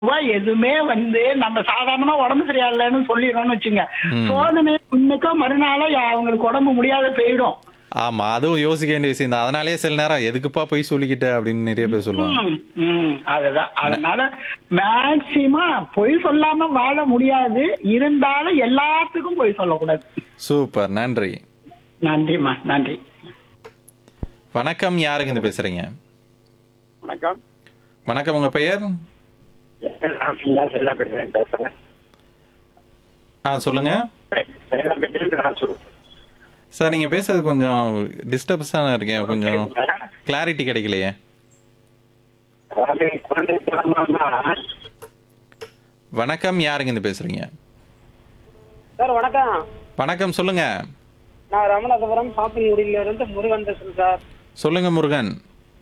ரூபா எதுவுமே வந்து நம்ம சாதாரணமா உடம்பு சரியில்லைன்னு சொல்லிடுறோம்னு வச்சுங்க ம். சோதனை இன்னைக்கோ மறுநாளோ அவங்களுக்கு உடம்பு முடியாத போயிடும் ஆமா அதுவும் யோசிக்க வேண்டிய விஷயம் தான் அதனாலேயே சில நேரம் எதுக்குப்பா போய் சொல்லிக்கிட்ட அப்படின்னு நிறைய பேர் சொல்லுவாங்க ம், ம், அதுதான் அதனால மேக்சிமம் பொய் சொல்லாம வாழ முடியாது இருந்தாலும் எல்லாத்துக்கும் பொய் சொல்லக்கூடாது சூப்பர் நன்றி நன்றிம்மா நன்றி வணக்கம் யாருங்க இருந்து பேசுறீங்க வணக்கம் வணக்கம் உங்க பெயர் நான் சிங்கா செல்லாப்பேட்டை பேசுறேன் ஆ சொல்லுங்க செல்லாப்பேட்டையிலிருந்து நான் சொல்றேன். சார் நீங்க பேசுறது கொஞ்சம் டிஸ்டர்பன்ஸாக இருக்கேன் கொஞ்சம் கிளாரிட்டி கிடைக்கலையே அதாவது குழந்தை பிறந்தோம்னா, வணக்கம் யாருங்க இருந்து பேசுறீங்க சார் வணக்கம் வணக்கம் சொல்லுங்க நான் ராமநாதபுரம் சாப்பின்குடியில இருந்து முருகன் பேசுறேன் சார் சொல்லுங்க முருகன்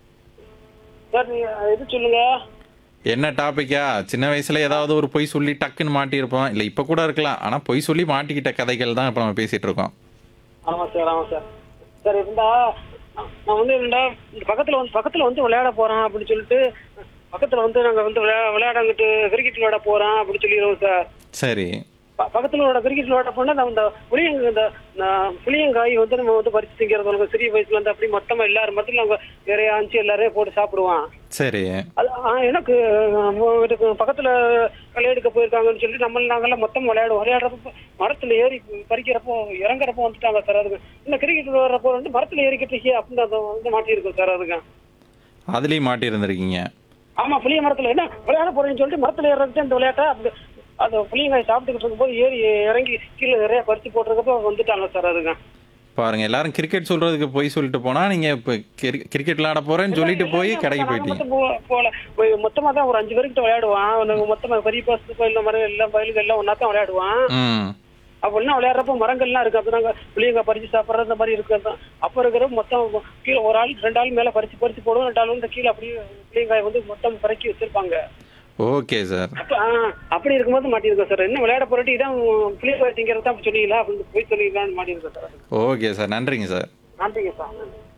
சார் நீங்க இது சொல்லுங்க என்ன டாபிக்கா சின்ன வயசுல ஏதாவது ஒரு பொய் சொல்லி டக்குன்னு மாட்டியிருப்போம் இல்லை இப்போ கூட இருக்கலாம் ஆனால் பொய் சொல்லி மாட்டிக்கிட்ட கதைகள் தான் இப்போ நம்ம பேசிட்டு இருக்கோம் ஆமா சார் ஆமா சார் சார் இருந்தா நான் வந்து இருந்தா இந்த பக்கத்துல வந்து பக்கத்துல வந்து விளையாட போறேன் அப்படின்னு சொல்லிட்டு பக்கத்துல வந்து நாங்க வந்து விளையா விளையாடங்கிட்டு கிரிக்கெட் விளையாட போறோம் அப்படின்னு சொல்லிடுவோம் சார் சரி ப- பக்கத்துல உள்ள கிரிக்கெட் விளையாட போனா நம்ம இந்த புளியங்க இந்த நான் புளியங்காய் வந்து நம்ம வந்து பறிச்சு திங்கிறது நமக்கு சிறிய வயசுல இருந்து அப்படி மொத்தமா எல்லாரும் மத்தியும் நாங்க நிறைய அஞ்சு எல்லாரையும் போட்டு சாப்பிடுவோம் சரி அது ஆ, எனக்கு அஹ், வீட்டுக்கு பக்கத்துல களை எடுக்க போயிருக்காங்கன்னு சொல்லி நம்ம நாங்கெல்லாம் மொத்தம் விளையாடுவோம் விளையாடுறப்ப மரத்துல ஏறி பறிக்கிறப்போ இறங்குறப்போ வந்துட்டாங்க சார் அதுக்கு இன்னும் கிரிக்கெட் விளையாடுறப்போ வந்து மரத்துல ஏறிக்கிட்டு அப்படின்னு அதை வந்து மாட்டியிருக்கோம் சார் அதுக்கு அதுலேயும் மாட்டியிருந்திருக்கீங்க ஆமா புளிய மரத்துல என்ன விளையாட போறேன்னு சொல்லிட்டு மரத்துல ஏறது இந்த விளையாட்டை அப்படி அந்த புளியங்காய் சாப்பிட்டுக்கிட்டு இருக்கும்போது ஏறி இறங்கி கீழே நிறைய பறிச்சு போட்டிருக்கப்போ வந்துட்டாங்க சார் அதுக்கு பாருங்க எல்லாரும் கிரிக்கெட் சொல்றதுக்கு போய் சொல்லிட்டு போனா நீங்க இப்போ கிரிக்கெட் விளையாட போறேன்னு சொல்லிட்டு போய் கடைக்கு நாங்க போயிட்டீங்க மட்டும் போ- போல போய் மொத்தமா தான் ஒரு அஞ்சு பேருக்கிட்ட விளையாடுவான் அவனுங்க மொத்தமா பெரிய பாசு கோயில் மாதிரி எல்லாம் பயிலுக்கு எல்லாம் ஒன்னா தான் விளையாடுவான் ம் அப்படின்னா விளையாடுறப்ப மரங்கள்லாம் இருக்கு அப்ப நாங்க புளியங்க பறிச்சு சாப்பிடுறது இந்த மாதிரி இருக்கு அப்ப இருக்கிற மொத்தம் கீழே ஒரு ஆள் ரெண்டு ஆள் மேல பறிச்சு பறிச்சு போடுவோம் ரெண்டு ஆள் வந்து கீழே அப்படியே புளியங்காய் வந்து மொத்தம் பறக்கி வச்சிருப்பாங்க ஓகே சார் அப்ப ஆ, அப்படி இருக்கும்போது மாட்டியிருக்கோம் சார் என்ன விளையாட போறட்டி இதான் புளியங்காய் திங்கிறது தான் சொன்னீங்களா அப்படின்னு போய் சொல்லிக்கலாம்னு மாட்டியிருக்கோம் சார் ஓகே சார் நன்றிங்க சார் நன்றிங்க சார்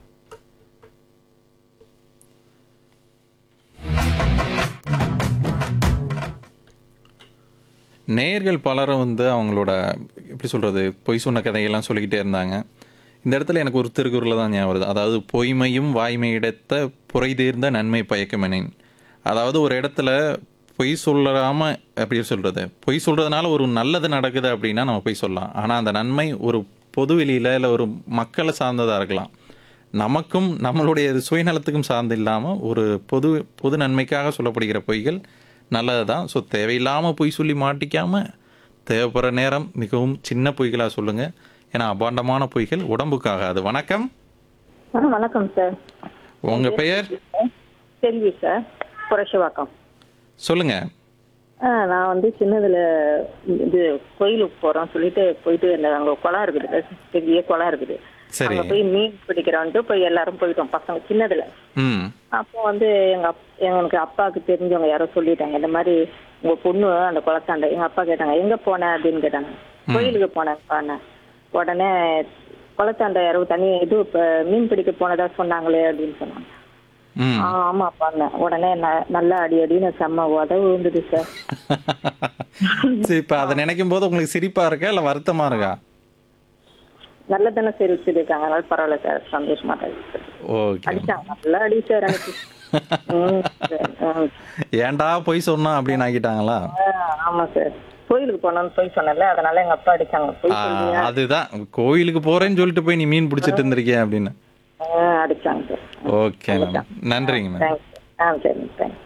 நேயர்கள் பலரும் வந்து அவங்களோட எப்படி சொல்றது பொய் சொன்ன கதையெல்லாம் சொல்லிக்கிட்டே இருந்தாங்க இந்த இடத்துல எனக்கு ஒரு திருக்குறள் தான் ஞாபகம் வருது அதாவது பொய்மையும் வாய்மையிடத்த புரை தீர்ந்த நன்மை பயக்கமெனேன் அதாவது ஒரு இடத்துல பொய் சொல்லாம எப்படி சொல்றது பொய் சொல்றதுனால ஒரு நல்லது நடக்குது அப்படின்னா நம்ம பொய் சொல்லலாம் ஆனால் அந்த நன்மை ஒரு பொது வெளியில இல்லை ஒரு மக்களை சார்ந்ததாக இருக்கலாம் நமக்கும் நம்மளுடைய சுயநலத்துக்கும் சார்ந்து இல்லாமல் ஒரு பொது பொது நன்மைக்காக சொல்லப்படுகிற பொய்கள் நல்லது தான் ஸோ தேவையில்லாமல் பொய் சொல்லி மாட்டிக்காமல் தேவைப்படுற நேரம் மிகவும் சின்ன பொய்களாக சொல்லுங்கள் ஏன்னா அபாண்டமான பொய்கள் உடம்புக்காக அது வணக்கம் ஆ வணக்கம் சார் உங்கள் பெயர் செல்வி சார் புரஷவாக்கம் சொல்லுங்கள் ஆ நான் வந்து சின்னதுல இது கோயிலுக்கு போறோம் சொல்லிட்டு போயிட்டு இந்த அங்க குளம் இருக்குது பெரிய குளம் இருக்குது சரி அங்க போய் மீன் பிடிக்கிறோன்ட்டு போய் எல்லாரும் போயிட்டோம் பசங்க சின்னதுல ம் அப்போ வந்து எங்க அப் எனக்கு அப்பாவுக்கு தெரிஞ்சவங்க யாரோ சொல்லிட்டாங்க இந்த மாதிரி உங்க பொண்ணு அந்த குளத்தாண்ட எங்க அப்பா கேட்டாங்க எங்க போன அப்படின்னு கேட்டாங்க கோயிலுக்கு போனேன் உடனே குளத்தாண்ட யாரோ தனி இது இப்ப மீன் பிடிக்க போனதா சொன்னாங்களே அப்படின்னு சொன்னாங்க ம் ஆ, ஆமா பண்ணேன் உடனே ந- நல்லா அடி அடின்னு செம்ம உதவு விழுந்தது சார் சரி இப்போ அதை நினைக்கும் போது உங்களுக்கு சிரிப்பாக இருக்கா இல்லை வருத்தமாக இருக்கா நல்லதானே சரி வச்சிருக்காங்க அதனால பரவாயில்ல சார் சந்தோஷமா தான் இருக்கு சார். ஓகே அடிச்சாங்க நல்லா அடி சார் எனக்கு ம், சார், ம். ஏன்டா பொய் சொன்னா அப்படின்னு ஆக்கிட்டாங்களா ஆ, ஆமா சார் கோயிலுக்கு போனோம்னு போய் சொன்னல அதனால எங்க அப்பா அடிச்சாங்க போய் ஆ, சொல்லியா அதுதான் கோயிலுக்கு போறேன்னு சொல்லிட்டு போய் நீ மீன் பிடிச்சிட்டு இருந்திருக்கிய அப்படின்னு அடிச்சாங்க சார் ஓகே மேம் நன்றிங்க மேம் தேங்க்ஸ் ஆ சரி தேங்க்ஸ்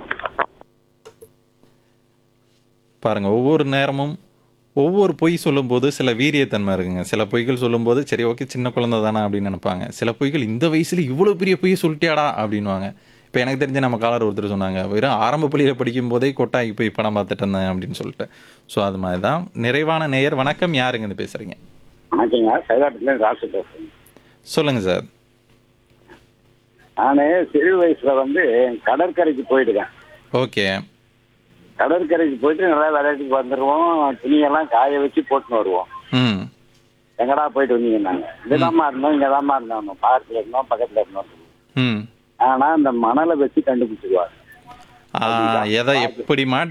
பாருங்க ஒவ்வொரு நேரமும் ஒவ்வொரு பொய் சொல்லும்போது சில வீரியத்தன்மை இருக்குங்க சில பொய்கள் சொல்லும்போது சரி ஓகே சின்ன குழந்தை தானே அப்படின்னு நினைப்பாங்க சில பொய்கள் இந்த வயசுல இவ்வளோ பெரிய பொய் சொல்லிட்டியாடா அப்படின்வாங்க இப்போ எனக்கு தெரிஞ்ச நம்ம காலர் ஒருத்தர் சொன்னாங்க வெறும் ஆரம்ப பள்ளியில் படிக்கும் போதே கொட்டாய்க்கு போய் படம் பார்த்துட்டு இருந்தேன் அப்படின்னு சொல்லிட்டு ஸோ அது மாதிரி தான் நிறைவான நேயர் வணக்கம் யாருங்க இருந்து பேசுறீங்க வணக்கங்க செல்லாப்பேட்டையிலிருந்து ராசு பேசுறேன் சொல்லுங்க சார் நான் சிறு வயசுல வந்து கடற்கரைக்கு போயிடுவேன் ஓகே கடற்கரைக்கு போயிட்டு நல்லா விளையாட்டுக்கு வந்துடுவோம் துணியெல்லாம் காய வச்சு போட்டுன்னு வருவோம் ம் எங்கடா போயிட்டு வந்தீங்க நாங்க இங்கதாம்மா இருந்தோம் இங்கதாம்மா இருந்தோம் பார்க்கல இருந்தோம் பக்கத்துல இருந்தோம் ம் ஆனா அந்த மணலை வச்சு கண்டுபிடிச்சிருவாங்க ஆ, எதை எப்படி மாட்டி